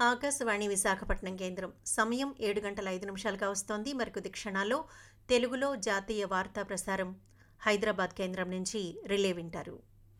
ఆకాశవాణి విశాఖపట్నం కేంద్రం సమయం ఏడు గంటల ఐదు నిమిషాలుగా వస్తోంది మరికొద్ది క్షణాల్లో తెలుగులో జాతీయ వార్తా ప్రసారం హైదరాబాద్ కేంద్రం నుంచి రిలే వింటారు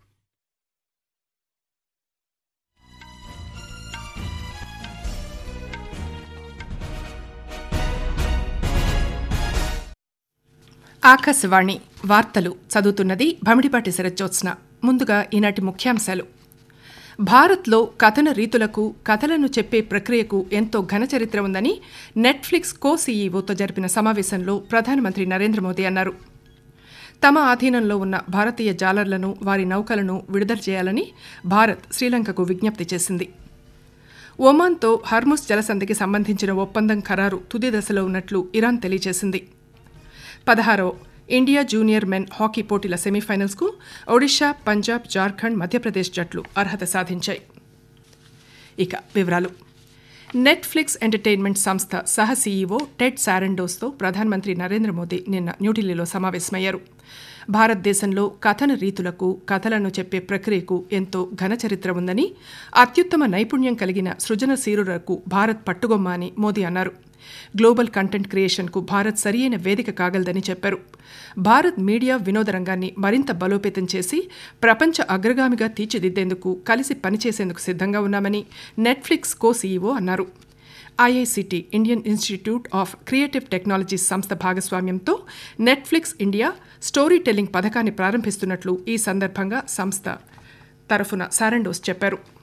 ఆకాశవాణి వార్తలు చదువుతున్నది భమిడిపాటి శరజ్జోత్స్న ముందుగా ఈనాటి ముఖ్యాంశాలు భారత్లో కథన రీతులకు కథలను చెప్పే ప్రక్రియకు ఎంతో ఘన చరిత్ర ఉందని నెట్ఫ్లిక్స్ కో సీఈఓతో జరిపిన సమావేశంలో ప్రధానమంత్రి నరేంద్ర మోదీ అన్నారు తమ ఆధీనంలో ఉన్న భారతీయ జాలర్లను వారి నౌకలను విడుదల చేయాలని భారత్ శ్రీలంకకు విజ్ఞప్తి చేసింది ఒమాన్తో హర్ముస్ జలసంధికి సంబంధించిన ఒప్పందం ఖరారు తుది దశలో ఉన్నట్లు ఇరాన్ తెలియజేసింది పదహారవ ఇండియా జూనియర్ మెన్ హాకీ పోటీల సెమీఫైనల్స్కు ఒడిషా పంజాబ్ జార్ఖండ్ మధ్యప్రదేశ్ జట్లు అర్హత సాధించాయి ఇక వివరాలు నెట్ఫ్లిక్స్ ఎంటర్టైన్మెంట్ సంస్థ సహ సీఈఓ టెడ్ శారెండోస్తో ప్రధానమంత్రి నరేంద్ర మోదీ నిన్న న్యూఢిల్లీలో సమావేశమయ్యారు భారతదేశంలో కథన రీతులకు కథలను చెప్పే ప్రక్రియకు ఎంతో ఘన చరిత్ర ఉందని అత్యుత్తమ నైపుణ్యం కలిగిన సృజనశీరులకు భారత్ పట్టుగొమ్మ అని మోదీ అన్నారు గ్లోబల్ కంటెంట్ క్రియేషన్కు భారత్ సరియైన వేదిక కాగలదని చెప్పారు భారత్ మీడియా వినోద రంగాన్ని మరింత బలోపేతం చేసి ప్రపంచ అగ్రగామిగా తీర్చిదిద్దేందుకు కలిసి పనిచేసేందుకు సిద్ధంగా ఉన్నామని నెట్ఫ్లిక్స్ కో సీఈఓ అన్నారు IICT Indian institute of creative technologies సంస్థ భాగస్వామ్యంతో నెట్ఫ్లిక్స్ ఇండియా స్టోరీ టెల్లింగ్ పథకాన్ని ప్రారంభిస్తున్నట్లు ఈ సందర్భంగా సంస్థ తరఫున సారండోస్ చెప్పారు